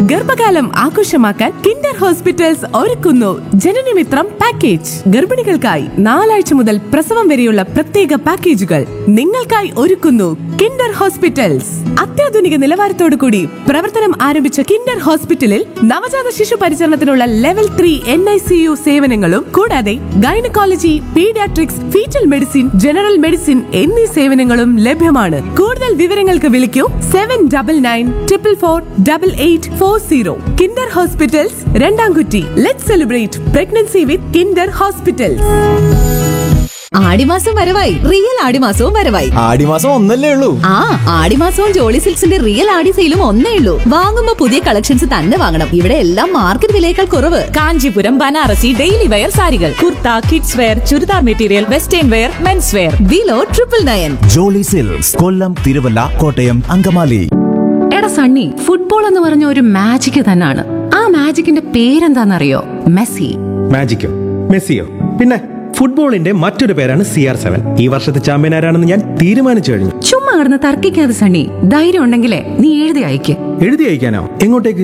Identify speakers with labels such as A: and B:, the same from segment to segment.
A: ഗർഭകാലം ആഘോഷമാക്കാൻ Kinder hospitals ഒരുക്കുന്നു ജനനമിത്രം പാക്കേജ് ഗർഭിണികൾക്കായി നാലാഴ്ച മുതൽ പ്രസവം വരെയുള്ള പ്രത്യേക പാക്കേജുകൾ നിങ്ങൾക്കായി ഒരുക്കുന്നു കിൻഡർ ഹോസ്പിറ്റൽസ് അത്യാധുനിക നിലവാരത്തോടു കൂടി പ്രവർത്തനം ആരംഭിച്ച കിൻഡർ ഹോസ്പിറ്റലിൽ നവജാത ശിശു പരിചരണത്തിനുള്ള level three N I C U സേവനങ്ങളും കൂടാതെ gynaecology paediatrics foetal medicine general medicine എന്നീ സേവനങ്ങളും ലഭ്യമാണ് കൂടുതൽ വിവരങ്ങൾക്ക് വിളിക്കൂ seven double nine triple four double eight four zero Kinder hospitals രണ്ടാംകുറ്റി let celebrate pregnancy with Kinder hospitals
B: ആടിമാസം വരവായി റിയൽ ആടിമാസവും വരവായി
C: ആടിമാസം ഒന്നല്ലേ ഉള്ളൂ
B: ആ ആടിമാസവും ജോളി സിൽക്സിന്റെ റിയൽ ആടി സെയിലും ഒന്നേ ഉള്ളൂ വാങ്ങുമ്പോ പുതിയ കളക്ഷൻസ് തന്നെ വാങ്ങണം ഇവിടെ എല്ലാം മാർക്കറ്റ് വിലയേക്കാൾ കുറവ്
D: കാഞ്ചീപുരം ബനാറസി ഡെയിലി വെയർ സാരികൾ kurta kids wear churidar material western wear men's wear
B: below triple nine
E: Jolly Silks Kollam Thiruvalla Kottayam Angamaly
F: എടാ സണ്ണി ഫുട്ബോൾ എന്ന് പറഞ്ഞ ഒരു മാജിക് തന്നെയാണ് ആ മാജിക്കിന്റെ പേരെന്താണെന്നറിയോ മെസ്സി
G: മാജിക്കോ മെസ്സിയോ പിന്നെ ഫുട്ബോളിന്റെ മറ്റൊരു പേരാണ് സി ആർ സെവൻ ഈ വർഷത്തെ ചാമ്പ്യൻ ആരാണെന്ന് ഞാൻ തീരുമാനിച്ചു കഴിഞ്ഞു
F: ചുമ്മാ കിടന്ന് തർക്കിക്കാതെ സണ്ണി ധൈര്യം ഉണ്ടെങ്കിലേ നീ എഴുതി അയക്ക്
G: എഴുതി അയക്കാനോ എങ്ങോട്ടേക്ക്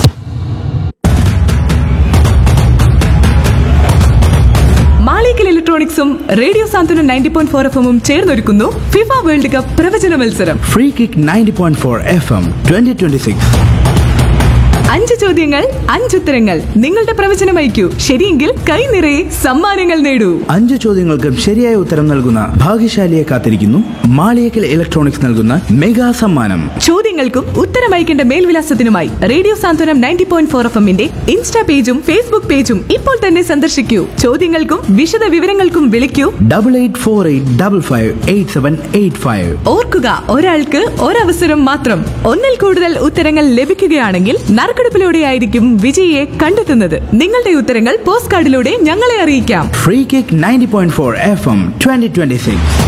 A: മാളിക്കൽ ഇലക്ട്രോണിക്സും radio Santhwanam ninety point four F എമ്മും ചേർന്നൊരുക്കുന്നു ഫിഫ വേൾഡ് കപ്പ് പ്രവചന മത്സരം
H: free kick ninety point four F M twenty twenty six
A: അഞ്ച് ചോദ്യങ്ങൾ അഞ്ചുത്തരങ്ങൾ നിങ്ങളുടെ പ്രവചനം അയക്കൂ ശരിയെങ്കിൽ കൈ നിറയെ സമ്മാനങ്ങൾ നേടൂ
H: അഞ്ച് ചോദ്യങ്ങൾക്കും ശരിയായ ഉത്തരം നൽകുന്ന ഭാഗ്യശാലിയെ കാത്തിരിക്കുന്നു മാളിയക്കൽ ഇലക്ട്രോണിക്സ് നൽകുന്ന മെഗാ സമ്മാനം
A: ചോദ്യങ്ങൾക്കും ഉത്തരം അയക്കേണ്ട മേൽവിലാസത്തിനുമായി radio Santhwanam ninety point four F എമ്മിന്റെ ഇൻസ്റ്റാ പേജും ഫേസ്ബുക്ക് പേജും ഇപ്പോൾ തന്നെ സന്ദർശിക്കൂ ചോദ്യങ്ങൾക്കും വിശദ വിവരങ്ങൾക്കും വിളിക്കൂ
H: double eight four eight double five eight seven eight five
A: ഓർക്കുക ഒരാൾക്ക് ഒരവസരം മാത്രം ഒന്നിൽ കൂടുതൽ ഉത്തരങ്ങൾ ലഭിക്കുകയാണെങ്കിൽ നറുക്കെടുപ്പിലൂടെയായിരിക്കും വിജയിയെ കണ്ടെത്തുന്നത് നിങ്ങളുടെ ഉത്തരങ്ങൾ പോസ്റ്റ് കാർഡിലൂടെ ഞങ്ങളെ അറിയിക്കാം
H: free kick ninety point four F M twenty twenty six